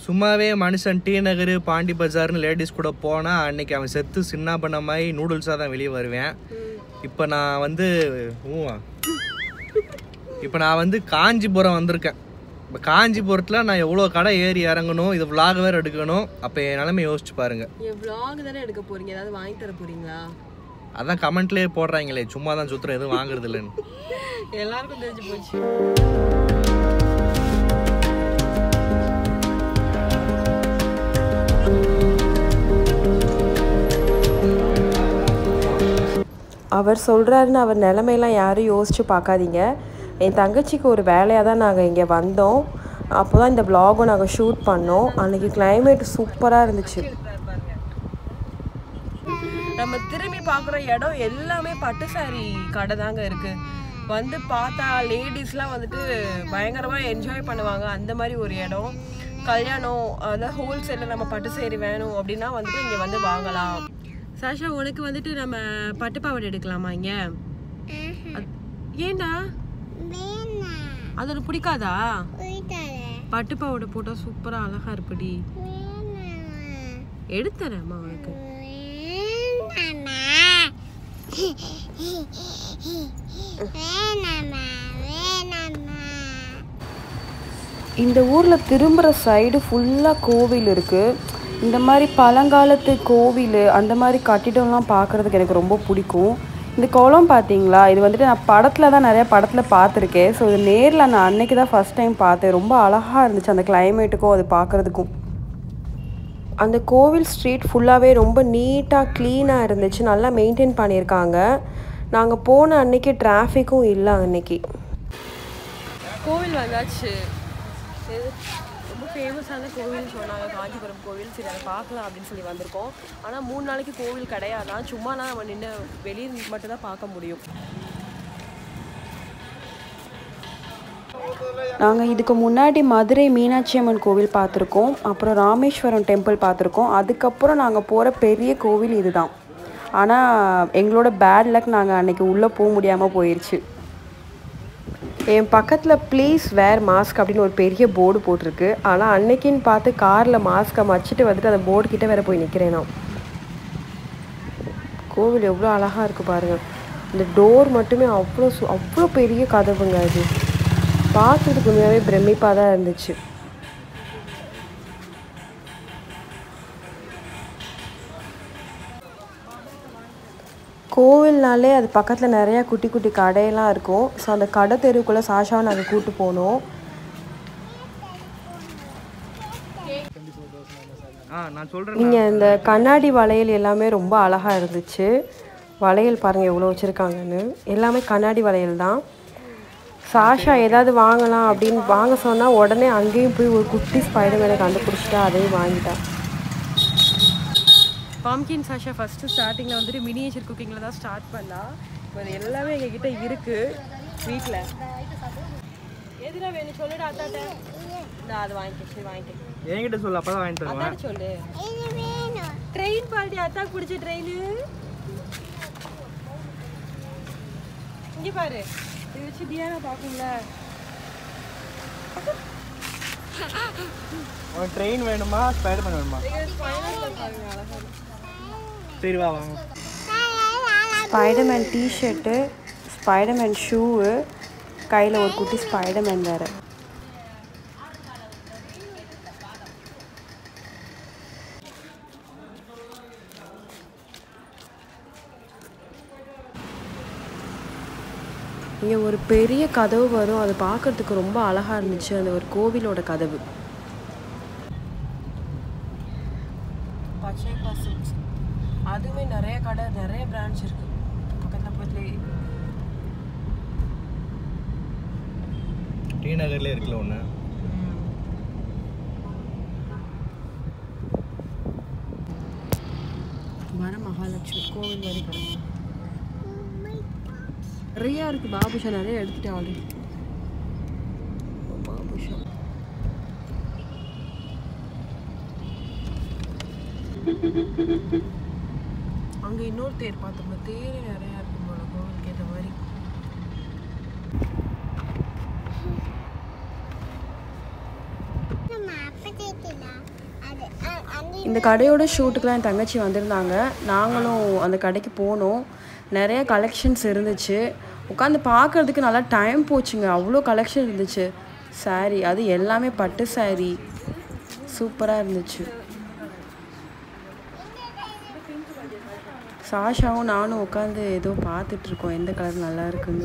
சும்மாவே மனுஷன் டி நகர் பாண்டி பஜார்னு லேடிஸ் கூட போனால் அன்னைக்கு அவன் செத்து சின்ன பண்ண மாதிரி நூடுல்ஸாக தான் வெளியே வருவேன் இப்போ நான் வந்து ஊவா இப்போ நான் வந்து காஞ்சிபுரம் வந்திருக்கேன் இப்போ காஞ்சிபுரத்தில் நான் எவ்வளோ கடை ஏறி இறங்கணும் இது vlog வேறு எடுக்கணும் அப்போ என் நிலைமை யோசிச்சு பாருங்க என் vlog தானே எடுக்க போறீங்க ஏதாவது வாங்கி தர போறீங்களா அதான் கமெண்ட்லேயே போடுறாங்களே சும்மா தான் சுற்றுறேன் எதுவும் வாங்குறது இல்லைன்னு எல்லாருக்கும் தெரிஞ்சு போச்சு அவர் சொல்கிறாருன்னு அவர் நிலமையெல்லாம் யாரும் யோசிச்சு பார்க்காதீங்க என் தங்கச்சிக்கு ஒரு வேலையாக தான் நாங்கள் இங்கே வந்தோம் அப்போ தான் இந்த vlog-உம் நாங்கள் ஷூட் பண்ணோம் அன்றைக்கி climate சூப்பராக இருந்துச்சு நம்ம திரும்பி பார்க்குற இடம் எல்லாமே பட்டு சாரி கடை தாங்க இருக்கு வந்து பார்த்தா லேடிஸ்லாம் வந்துட்டு பயங்கரமாக என்ஜாய் பண்ணுவாங்க அந்த மாதிரி ஒரு இடம் கல்யாணம் அதாவது ஹோல்சேலில் நம்ம பட்டு சேரி வேணும் அப்படின்னா வந்துட்டு இங்கே வந்து வாங்கலாம் சாஷா உனக்கு வந்துட்டு நம்ம பட்டு பாவாடை எடுக்கலாமா இங்கே ஏண்டா அது உனக்கு பிடிக்காதா பட்டு பாவாடை போட்டால் சூப்பராக அழகா இருப்படி எடுத்துறேம்மா உனக்கு இந்த ஊரில் திரும்புகிற சைடு ஃபுல்லாக கோவில் இருக்குது இந்த மாதிரி பழங்காலத்து கோவில் அந்த மாதிரி கட்டிடம்லாம் பார்க்குறதுக்கு எனக்கு ரொம்ப பிடிக்கும் இந்த குளம் பார்த்தீங்களா இது வந்துட்டு நான் படத்தில் தான் நிறைய படத்தில் பார்த்துருக்கேன் ஸோ இது நேரில் நான் அன்னைக்கு தான் ஃபஸ்ட் டைம் பார்த்தேன் ரொம்ப அழகாக இருந்துச்சு அந்த கிளைமேட்டுக்கும் அது பார்க்குறதுக்கும் அந்த கோவில் ஸ்ட்ரீட் ஃபுல்லாகவே ரொம்ப நீட்டாக க்ளீனாக இருந்துச்சு நல்லா மெயின்டைன் பண்ணியிருக்காங்க நாங்கள் போன அன்னைக்கு டிராஃபிக்கும் இல்லை அன்னைக்கு கோவில் வந்தாச்சு இது ரொம்ப ஃபேமஸான கோவில்னு சொன்னாங்க காஞ்சிபுரம் கோவில் சரி அதை பார்க்கலாம் அப்படின்னு சொல்லி வந்திருக்கோம் ஆனால் மூணு நாளைக்கு கோவில் கிடையாதான் சும்மாலாம் நம்ம நின்று வெளியே மட்டும் தான் பார்க்க முடியும் நாங்கள் இதுக்கு முன்னாடி மதுரை மீனாட்சி அம்மன் கோவில் பார்த்துருக்கோம் அப்புறம் ராமேஸ்வரம் டெம்பிள் பார்த்துருக்கோம் அதுக்கப்புறம் நாங்கள் போகிற பெரிய கோவில் இதுதான் ஆனால் எங்களோட பேட் லக் நாங்கள் அன்னைக்கு உள்ளே போக முடியாமல் போயிடுச்சு என் பக்கத்தில் ப்ளீஸ் வேர் மாஸ்க் அப்படின்னு ஒரு பெரிய போர்டு போட்டிருக்கு ஆனால் அன்னைக்குன்னு பார்த்து காரில் மாஸ்க்கை மச்சிட்டு வந்துட்டு அந்த போர்டு கிட்ட வேற போய் நிற்கிறேன் நான் கோவில் எவ்வளோ அழகாக இருக்குது பாருங்கள் இந்த டோர் மட்டுமே அவ்வளோ சு அவ்வளோ பெரிய கதவுங்க அது பார்க்கறதுக்கு உண்மையாகவே பிரமிப்பாக தான் இருந்துச்சு கோவில்னாலே அது பக்கத்தில் நிறையா குட்டி குட்டி கடையெல்லாம் இருக்கும் ஸோ அந்த கடை தெருவுக்குள்ளே சாஷாவை நாங்கள் கூட்டு போனோம் ஆ நான் சொல்கிறேன் நீங்கள் இந்த கண்ணாடி வளையல் எல்லாமே ரொம்ப அழகாக இருந்துச்சு வளையல் பாருங்கள் எவ்வளோ வச்சுருக்காங்கன்னு எல்லாமே கண்ணாடி வளையல் தான் சாஷா ஏதாவது வாங்கலாம் அப்படின்னு வாங்க சொன்னால் உடனே அங்கேயும் போய் ஒரு குட்டி ஸ்பைடர்மேனை கண்டுபிடிச்சிட்டா அதையும் வாங்கிட்டா பாம்கின் சாஷா ஃபஸ்ட்டு ஸ்டார்டிங்கில் வந்துட்டு மினியேச்சர் குக்கிங்கில் தான் ஸ்டார்ட் பண்ணா இப்போ அது எல்லாமே எங்ககிட்ட இருக்குது வீட்டில் எதுனா வேணும் சொல்லுடா அத்தாட்ட நான் அதை வாங்கிக்க சரி வாங்கிக்க என்கிட்ட சொல்லு அப்போ தான் வாங்கி தருவேன் அத்தாட்ட சொல்லு ட்ரெயின் பாட்டி அத்தாக்கு பிடிச்ச ட்ரெயின் இங்க பாரு இது வச்சு டியானா பார்க்கும்ல உனக்கு ட்ரெயின் வேணுமா ஸ்பைடர்மேன் வேணுமா சரி வா வாங்க ஸ்பைடர்மேன் டிஷர்ட்டு ஸ்பைடர்மேன் ஷூவு கையில் ஒரு குட்டி ஸ்பைடர்மேன் வேறு இங்கே ஒரு பெரிய கதவு வரும் அது பார்க்கறதுக்கு ரொம்ப அழகாக இருந்துச்சு அந்த ஒரு கோவிலோட கதவு பச்சை சில்க்ஸ் அதுவுமே நிறைய கடை நிறைய பிரான்ச் இருக்கு பக்கத்துல பக்கத்துலேயே டி நகர்லேயே இருக்குல்ல ஒன்று வர மகாலட்சுமி கோவில் வரை கடை நிறையா இருக்கு பாபுஷா நிறைய எடுத்துட்டேன் ஆல்ரெடி பாபுஷா அங்கே இன்னொரு தேர் பார்த்தோம்னா தேர் நிறையா இருக்கும் போல கோவிலுக்கு ஏற்ற மாதிரி நம்ம அப்ப தேய்க்கலாம் இந்த கடையோட ஷூட்டுக்குலாம் என் தங்கச்சி வந்திருந்தாங்க நாங்களும் அந்த கடைக்கு போனோம் நிறைய கலெக்ஷன்ஸ் இருந்துச்சு உட்காந்து பார்க்கறதுக்கு நல்லா டைம் போச்சுங்க அவ்வளோ கலெக்ஷன் இருந்துச்சு saree அது எல்லாமே பட்டு saree சூப்பராக இருந்துச்சு சாஷாவும் நானும் உட்காந்து ஏதோ பார்த்துட்ருக்கோம் எந்த கலர் நல்லா இருக்குன்னு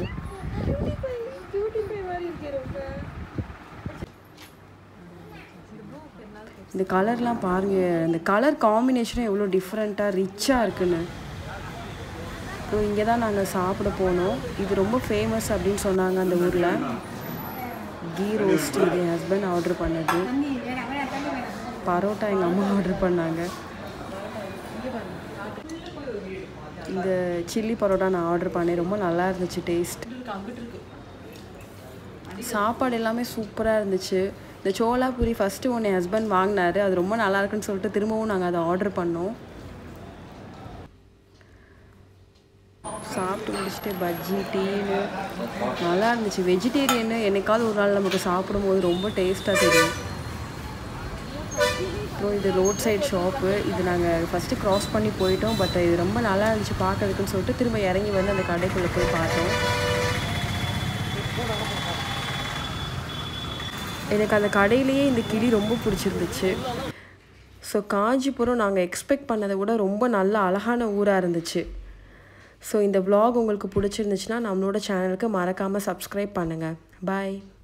இந்த கலர்லாம் பாருங்க இந்த கலர் காம்பினேஷனும் எவ்வளோ டிஃப்ரெண்ட்டாக ரிச்சாக இருக்குன்னு ஸோ இங்கே தான் நாங்கள் சாப்பிட போனோம் இது ரொம்ப ஃபேமஸ் அப்படின்னு சொன்னாங்க அந்த ஊரில் கீ ரோஸ்ட் இது என் ஹஸ்பண்ட் ஆர்டர் பண்ணது பரோட்டா எங்கள் அம்மா ஆர்டர் பண்ணாங்க இந்த சில்லி பரோட்டா நான் ஆர்டர் பண்ணேன் ரொம்ப நல்லா இருந்துச்சு டேஸ்ட் சாப்பாடு எல்லாமே சூப்பராக இருந்துச்சு இந்த சோலா பூரி ஃபஸ்ட்டு ஒன்று என் ஹஸ்பண்ட் வாங்கினாரு அது ரொம்ப நல்லா இருக்குன்னு சொல்லிட்டு திரும்பவும் நாங்கள் அதை ஆர்டர் பண்ணோம் சாப்பிட்டு முடிச்சுட்டு பஜ்ஜி டீனு நல்லா இருந்துச்சு வெஜிடேரியனு என்னைக்காவது ஒரு நாள் நமக்கு சாப்பிடும்போது ரொம்ப டேஸ்ட்டாக தெரியும் அப்புறம் இது ரோட் சைடு ஷாப்பு இது நாங்கள் ஃபஸ்ட்டு க்ராஸ் பண்ணி போயிட்டோம் பட் இது ரொம்ப நல்லா இருந்துச்சு பார்க்கறதுக்குன்னு சொல்லிட்டு திரும்ப இறங்கி வந்து அந்த கடைக்குள்ளே போய் பார்த்தோம் எனக்கு அந்த கடையிலேயே இந்த கிளி ரொம்ப பிடிச்சிருந்துச்சு ஸோ காஞ்சிபுரம் நாங்கள் எக்ஸ்பெக்ட் பண்ணதை விட ரொம்ப நல்ல அழகான ஊராக இருந்துச்சு ஸோ இந்த vlog உங்களுக்கு பிடிச்சிருந்துச்சுன்னா நம்மளோட சேனலுக்கு மறக்காமல் சப்ஸ்கிரைப் பண்ணுங்கள் பாய்